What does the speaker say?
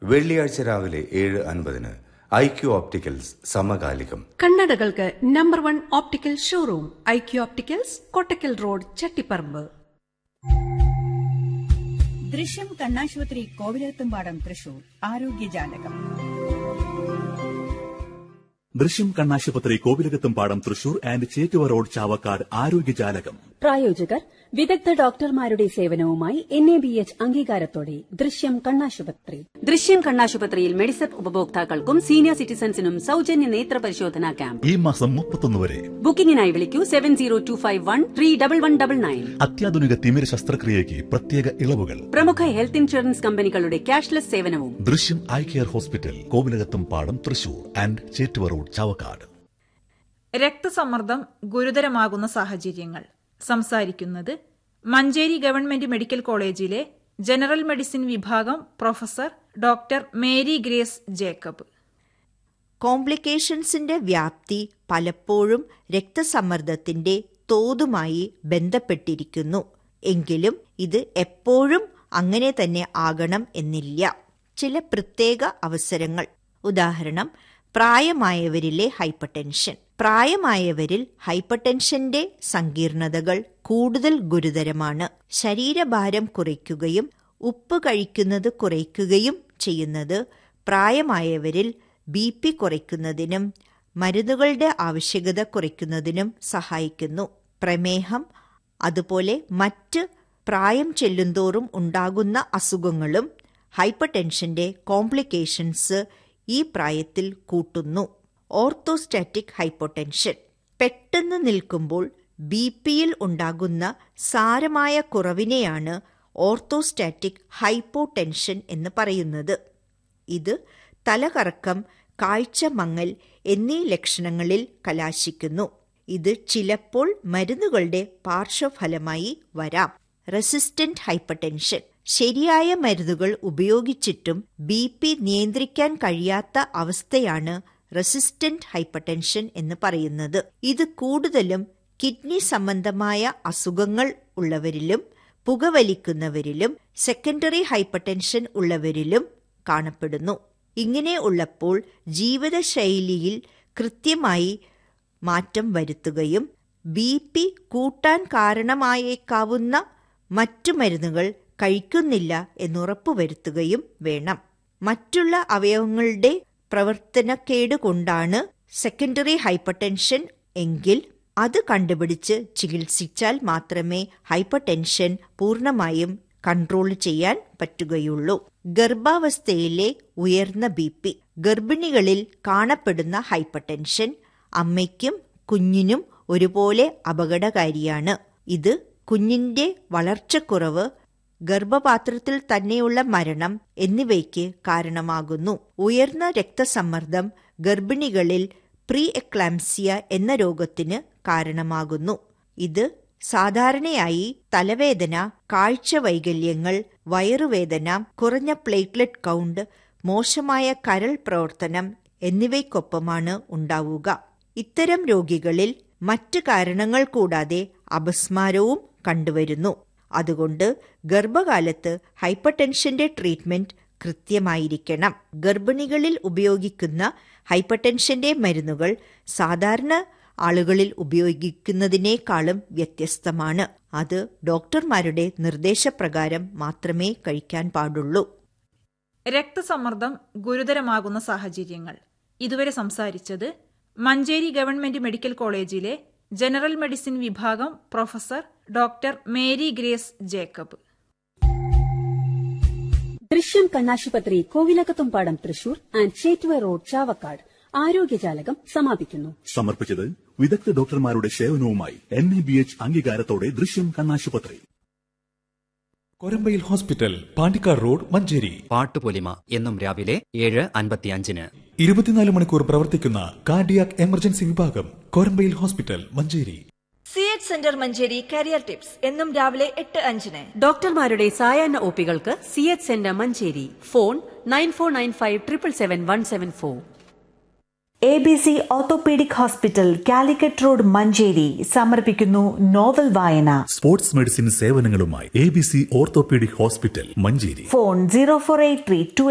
വെള്ളിയാഴ്ച രാവിലെ ഏഴ് അൻപതിന് ഐ ക്യു ഓപ്റ്റിക്കൽസ് സമകാലികം കണ്ണടകൾക്ക് number one optical showroom I Q opticals Kottakkal road Chattiparamba Drishyam കണ്ണാശുപത്രി കോവിലത്തുംപാടം തൃശൂർ ആരോഗ്യജാലകം ദൃശ്യം കണ്ണാശുപത്രി Kovilakathumpadam Thrissur and Chettuva road Chavakkad ആരോഗ്യജാലകം പ്രായോജകർ വിദഗ്ധ ഡോക്ടർമാരുടെ സേവനവുമായി എൻ എ ബി എച്ച് അംഗീകാരത്തോടെ ദൃശ്യം കണ്ണാശുപത്രി ദൃശ്യം കണ്ണാശുപത്രിയിൽ മെഡിസെപ്പ് ഉപഭോക്താക്കൾക്കും സീനിയർ സിറ്റിസൺസിനും സൗജന്യ നേത്ര പരിശോധനാ ക്യാമ്പ് ഈ മാസം മുപ്പത്തൊന്ന് വരെ ബുക്കിംഗിനായി വിളിക്കൂ seven zero two five one three double one double nine അത്യാധുനിക തിമിര ശസ്ത്രക്രിയയ്ക്ക് പ്രത്യേക ഇളവുകൾ പ്രമുഖ ഹെൽത്ത് ഇൻഷുറൻസ് കമ്പനികളുടെ ക്യാഷ്ലെസ് സേവനവും ദൃശ്യം eye care hospital Kovilakathumpadam Thrissur and Chettuva road Chavakkad രക്തസമ്മർദ്ദം ഗുരുതരമാകുന്ന സാഹചര്യങ്ങൾ സംസാരിക്കുന്നത് മഞ്ചേരി ഗവൺമെന്റ് മെഡിക്കൽ കോളേജിലെ ജനറൽ മെഡിസിൻ വിഭാഗം professor doctor Mary Grace Jacob കോംപ്ലിക്കേഷൻസിന്റെ വ്യാപ്തി പലപ്പോഴും രക്തസമ്മർദ്ദത്തിന്റെ തോതുമായി ബന്ധപ്പെട്ടിരിക്കുന്നു എങ്കിലും ഇത് എപ്പോഴും അങ്ങനെ തന്നെ ആകണം എന്നില്ല ചില പ്രത്യേക അവസരങ്ങൾ ഉദാഹരണം പ്രായമായവരിലെ ഹൈപ്പർടെൻഷൻ പ്രായമായവരിൽ ഹൈപ്പർടെൻഷന്റെ സങ്കീർണതകൾ കൂടുതൽ ഗുരുതരമാണ് ശരീരഭാരം കുറയ്ക്കുകയും ഉപ്പ് കഴിക്കുന്നത് കുറയ്ക്കുകയും ചെയ്യുന്നത് പ്രായമായവരിൽ ബി പി കുറയ്ക്കുന്നതിനും മരുന്നുകളുടെ ആവശ്യകത കുറയ്ക്കുന്നതിനും സഹായിക്കുന്നു പ്രമേഹം അതുപോലെ മറ്റ് പ്രായം ചെല്ലുന്തോറും ഉണ്ടാകുന്ന അസുഖങ്ങളും ഹൈപ്പർടെൻഷന്റെ കോംപ്ലിക്കേഷൻസ് ഈ പ്രായത്തിൽ കൂട്ടുന്നു ഓർത്തോസ്റ്റാറ്റിക് ഹൈപ്പോടെൻഷൻ പെട്ടെന്ന് നിൽക്കുമ്പോൾ ബി പിയിൽ ഉണ്ടാകുന്ന സാരമായ കുറവിനെയാണ് ഓർത്തോസ്റ്റാറ്റിക് ഹൈപ്പോടെൻഷൻ എന്ന് പറയുന്നത് ഇത് തലകറക്കം കാഴ്ച മങ്ങൽ എന്നീ ലക്ഷണങ്ങളിൽ കലാശിക്കുന്നു ഇത് ചിലപ്പോൾ മരുന്നുകളുടെ പാർശ്വഫലമായി വരാം റെസിസ്റ്റന്റ് ഹൈപ്പർടെൻഷൻ ശരിയായ മരുന്നുകൾ ഉപയോഗിച്ചിട്ടും ബി പി നിയന്ത്രിക്കാൻ കഴിയാത്ത അവസ്ഥയാണ് റെസിസ്റ്റന്റ് ഹൈപ്പർടെൻഷൻ എന്ന് പറയുന്നത് ഇത് കൂടുതലും കിഡ്നി സംബന്ധമായ അസുഖങ്ങൾ ഉള്ളവരിലും പുകവലിക്കുന്നവരിലും സെക്കൻഡറി ഹൈപ്പർടെൻഷൻ ഉള്ളവരിലും കാണപ്പെടുന്നു ഇങ്ങനെ ഉള്ളപ്പോൾ ജീവിതശൈലിയിൽ കൃത്യമായി മാറ്റം വരുത്തുകയും ബി പി കൂട്ടാൻ കാരണമായേക്കാവുന്ന മറ്റു മരുന്നുകൾ കഴിക്കുന്നില്ല എന്നുറപ്പുവരുത്തുകയും വേണം മറ്റുള്ള അവയവങ്ങളുടെ പ്രവർത്തനക്കേട് കൊണ്ടാണ് സെക്കൻഡറി ഹൈപ്പർടെൻഷൻ എങ്കിൽ അത് കണ്ടുപിടിച്ച് ചികിത്സിച്ചാൽ മാത്രമേ ഹൈപ്പർടെൻഷൻ പൂർണ്ണമായും കൺട്രോൾ ചെയ്യാൻ പറ്റുകയുള്ളൂ ഗർഭാവസ്ഥയിലെ ഉയർന്ന ബി പി ഗർഭിണികളിൽ കാണപ്പെടുന്ന ഹൈപ്പർടെൻഷൻ അമ്മയ്ക്കും കുഞ്ഞിനും ഒരുപോലെ അപകടകാരിയാണ് ഇത് കുഞ്ഞിന്റെ വളർച്ചക്കുറവ് ഗർഭപാത്രത്തിൽ തന്നെയുള്ള മരണം എന്നിവയ്ക്ക് കാരണമാകുന്നു ഉയർന്ന രക്തസമ്മർദ്ദം ഗർഭിണികളിൽ പ്രീ എക്ലാംസിയ എന്ന രോഗത്തിന് കാരണമാകുന്നു ഇത് സാധാരണയായി തലവേദന കാഴ്ച വൈകല്യങ്ങൾ വയറുവേദന കുറഞ്ഞ പ്ലേറ്റ്ലെറ്റ് കൗണ്ട് മോശമായ കരൾ പ്രവർത്തനം എന്നിവയ്ക്കൊപ്പമാണ് ഉണ്ടാവുക ഇത്തരം രോഗികളിൽ മറ്റ് കാരണങ്ങൾ കൂടാതെ അപസ്മാരവും കണ്ടുവരുന്നു അതുകൊണ്ട് ഗർഭകാലത്ത് ഹൈപ്പർടെൻഷന്റെ ട്രീറ്റ്മെന്റ് കൃത്യമായിരിക്കണം ഗർഭിണികളിൽ ഉപയോഗിക്കുന്ന ഹൈപ്പർടെൻഷന്റെ മരുന്നുകൾ സാധാരണ ആളുകളിൽ ഉപയോഗിക്കുന്നതിനേക്കാളും വ്യത്യസ്തമാണ് അത് ഡോക്ടർമാരുടെ നിർദ്ദേശപ്രകാരം മാത്രമേ കഴിക്കാൻ പാടുള്ളൂ രക്തസമ്മർദ്ദം ഗുരുതരമാകുന്ന സാഹചര്യങ്ങൾ ഇതുവരെ സംസാരിച്ചത് മഞ്ചേരി ഗവൺമെന്റ് മെഡിക്കൽ കോളേജിലെ ജനറൽ മെഡിസിൻ വിഭാഗം professor doctor Mary Grace Jacob Drishyam കണ്ണാശുപത്രി കോവിലകത്തുംപാടം തൃശൂർ ആൻഡ് ചേറ്റുവ റോഡ് ചാവക്കാട് ആരോഗ്യജാലകം സമാപിക്കുന്നു സമർപ്പിച്ചത് വിദഗ്ധ ഡോക്ടർമാരുടെ സേവനവുമായി എൻ എ ബി എച്ച് അംഗീകാരത്തോടെ ദൃശ്യം കണ്ണാശുപത്രി കൊരമ്പയിൽ ഹോസ്പിറ്റൽ പാണ്ടിക്കാർ റോഡ് മഞ്ചേരി പാട്ടുപൊലിമ എന്നും രാവിലെ ഏഴ് അൻപത്തിയഞ്ചിന് ഇരുപത്തിനാല് മണിക്കൂർ പ്രവർത്തിക്കുന്ന കാർഡിയാക് എമർജൻസി വിഭാഗം Korambayil hospital Manjeri C H centre Manjeri career tips എന്നും രാവിലെ എട്ട് അഞ്ചിന് ഡോക്ടർമാരുടെ സായാഹ്ന ഒപികൾക്ക് C H centre Manjeri phone nine four nine five triple seven one seven four A B C orthopaedic hospital Calicut road Manjeri സമർപ്പിക്കുന്നു നോവൽ വായന സ്പോർട്സ് മെഡിസിൻ സേവനങ്ങളുമായി A B C orthopaedic hospital Manjeri phone zero four eight three to